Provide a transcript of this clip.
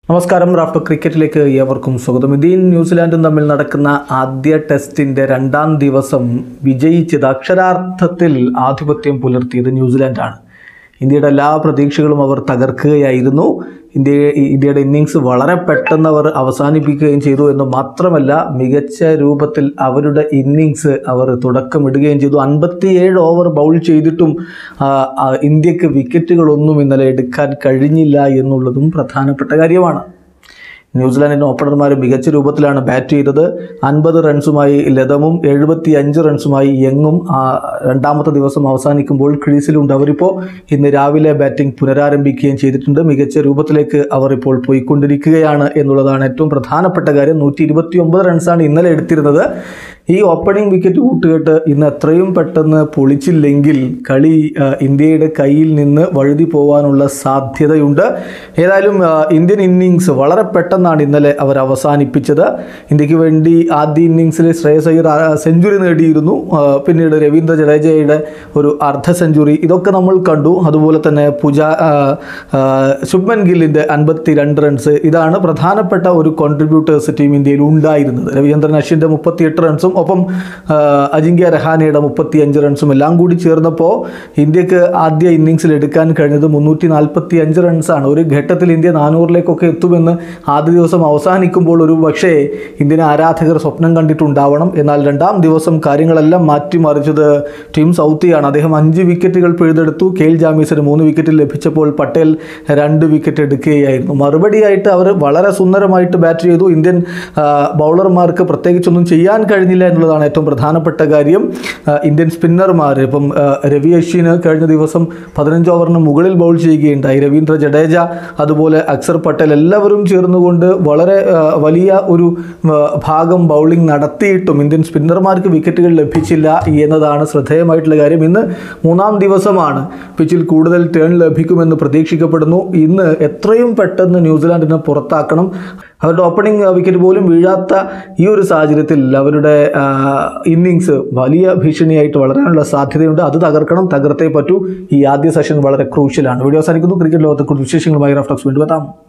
നമസ്കാരം റാഫ്റ്റർ ക്രിക്കറ്റിലേക്ക് ഏവർക്കും സ്വാഗതം ഇന്ത്യയും ന്യൂസിലാൻഡും തമ്മിൽ നടക്കുന്ന ആദ്യ ടെസ്റ്റിന്റെ രണ്ടാം ദിവസം വിജയിച്ചത് അക്ഷരാർത്ഥത്തിൽ ആധിപത്യം പുലർത്തിയത് ന്യൂസിലാൻഡാണ് ഇന്ത്യയുടെ എല്ലാ പ്രതീക്ഷകളും അവർ തകർക്കുകയായിരുന്നു ഇന്ത്യ ഇന്ത്യയുടെ ഇന്നിങ്സ് വളരെ പെട്ടെന്ന് അവർ അവസാനിപ്പിക്കുകയും ചെയ്തു എന്ന് മാത്രമല്ല മികച്ച രൂപത്തിൽ അവരുടെ ഇന്നിങ്സ് അവർ തുടക്കമിടുകയും ചെയ്തു അൻപത്തിയേഴ് ഓവർ ബൗൾ ചെയ്തിട്ടും ആ, ആ, ഇന്ത്യക്ക് വിക്കറ്റുകളൊന്നും ഇന്നലെ എടുക്കാൻ കഴിഞ്ഞില്ല എന്നുള്ളതും പ്രധാനപ്പെട്ട കാര്യമാണ് ന്യൂസിലാൻഡിൻ്റെ ഓപ്പണർമാർ മികച്ച രൂപത്തിലാണ് ബാറ്റ് ചെയ്തത് അൻപത് റൺസുമായി ലതമും എഴുപത്തി അഞ്ച് റൺസുമായി യങ്ങും ആ, രണ്ടാമത്തെ ദിവസം അവസാനിക്കുമ്പോൾ ക്രീസിലുണ്ട് അവരിപ്പോൾ ഇന്ന് രാവിലെ ബാറ്റിംഗ് പുനരാരംഭിക്കുകയും ചെയ്തിട്ടുണ്ട് മികച്ച രൂപത്തിലേക്ക് അവർ ഇപ്പോൾ പോയിക്കൊണ്ടിരിക്കുകയാണ് എന്നുള്ളതാണ് ഏറ്റവും പ്രധാനപ്പെട്ട കാര്യം നൂറ്റി ഇരുപത്തി ഒമ്പത് റൺസാണ് ഇന്നലെ എടുത്തിരുന്നത് ഈ ഓപ്പണിംഗ് വിക്കറ്റ് കൂട്ടുകെട്ട് ഇന്ന് എത്രയും പെട്ടെന്ന് പൊളിച്ചില്ലെങ്കിൽ കളി ആ, ഇന്ത്യയുടെ കയ്യിൽ നിന്ന് വഴുതി പോകാനുള്ള സാധ്യതയുണ്ട് ഏതായാലും ആ, ഇന്ത്യൻ ഇന്നിങ്സ് വളരെ പെട്ടെന്നാണ് ഇന്നലെ അവർ അവസാനിപ്പിച്ചത് ഇന്ത്യക്ക് വേണ്ടി ആദ്യ ഇന്നിങ്സിൽ ശ്രേയസ് അയ്യർ സെഞ്ചുറി നേടിയിരുന്നു ആ, പിന്നീട് രവീന്ദ്ര ജഡേജയുടെ ഒരു അർദ്ധ സെഞ്ചുറി ഇതൊക്കെ നമ്മൾ കണ്ടു അതുപോലെ തന്നെ പുജ ആ, ആ, ശുഭ്മൻ ഗില്ലിൻ്റെ അൻപത്തി രണ്ട് റൺസ് ഇതാണ് പ്രധാനപ്പെട്ട ഒരു കോൺട്രിബ്യൂട്ടേഴ്സ് ടീം ഇന്ത്യയിൽ ഉണ്ടായിരുന്നത് രവീന്ദ്രൻ അശ്വിൻ്റെ മുപ്പത്തിയെട്ട് റൺസും ഒപ്പം ആ, അജിങ്ക്യ രഹാനയുടെ മുപ്പത്തി അഞ്ച് റൺസും എല്ലാം കൂടി ചേർന്നപ്പോൾ ഇന്ത്യക്ക് ആദ്യ ഇന്നിങ്സിൽ എടുക്കാൻ കഴിഞ്ഞത് മുന്നൂറ്റി നാൽപ്പത്തി അഞ്ച് റൺസാണ് ഒരു ഘട്ടത്തിൽ ഇന്ത്യ നാനൂറിലേക്കൊക്കെ എത്തുമെന്ന് ആദ്യ ദിവസം അവസാനിക്കുമ്പോൾ ഒരു പക്ഷേ ഇന്ത്യൻ ആരാധകർ സ്വപ്നം കണ്ടിട്ടുണ്ടാവണം എന്നാൽ രണ്ടാം ദിവസം കാര്യങ്ങളെല്ലാം മാറ്റിമറിച്ചത് ടീം സൗത്തിയാണ് അദ്ദേഹം അഞ്ച് വിക്കറ്റുകൾ പിഴുതെടുത്തു കെ എൽ ജാമീസിന് മൂന്ന് വിക്കറ്റ് ലഭിച്ചപ്പോൾ പട്ടേൽ രണ്ട് വിക്കറ്റ് എടുക്കുകയായിരുന്നു മറുപടിയായിട്ട് അവർ വളരെ സുന്ദരമായിട്ട് ബാറ്റ് ചെയ്തു ഇന്ത്യൻ ആ, ബൗളർമാർക്ക് പ്രത്യേകിച്ചൊന്നും ചെയ്യാൻ കഴിഞ്ഞില്ല എന്നുള്ളതാണ് ഏറ്റവും പ്രധാനപ്പെട്ട കാര്യം ആ, ഇന്ത്യൻ സ്പിന്നർമാർ ഇപ്പം ആ, രവി അശ്വിന് കഴിഞ്ഞ ദിവസം പതിനഞ്ച് ഓവറിന് മുകളിൽ ബൗൾ ചെയ്യുകയുണ്ടായി രവീന്ദ്ര ജഡേജ അതുപോലെ അക്സർ പട്ടേൽ എല്ലാവരും ചേർന്നുകൊണ്ട് വളരെ ആ, വലിയ ഒരു ആ, ഭാഗം ബൗളിംഗ് നടത്തിയിട്ടും ഇന്ത്യൻ സ്പിന്നർമാർക്ക് വിക്കറ്റുകൾ ലഭിച്ചില്ല എന്നതാണ് ശ്രദ്ധേയമായിട്ടുള്ള കാര്യം ഇന്ന് മൂന്നാം ദിവസമാണ് പിച്ചിൽ കൂടുതൽ ടേൺ ലഭിക്കുമെന്ന് പ്രതീക്ഷിക്കപ്പെടുന്നു ഇന്ന് എത്രയും പെട്ടെന്ന് ന്യൂസിലാൻഡിനെ പുറത്താക്കണം അവരുടെ ഓപ്പണിംഗ് വിക്കറ്റ് പോലും വീഴാത്ത ഈ ഒരു സാഹചര്യത്തിൽ അവരുടെ ഇന്നിങ്സ് വലിയ ഭീഷണിയായിട്ട് വളരാനുള്ള സാധ്യതയുണ്ട് അത് തകർക്കണം തകർത്തേ പറ്റൂ ഈ ആദ്യ സെഷൻ വളരെ ക്രൂഷ്യലാണ് വീഡിയോ അവസാനിക്കുന്നു ക്രിക്കറ്റ് ലോകത്തെ കൂടുതൽ വിശേഷങ്ങളുമായി റഫ്ലക്സ് വീണ്ടും എത്താം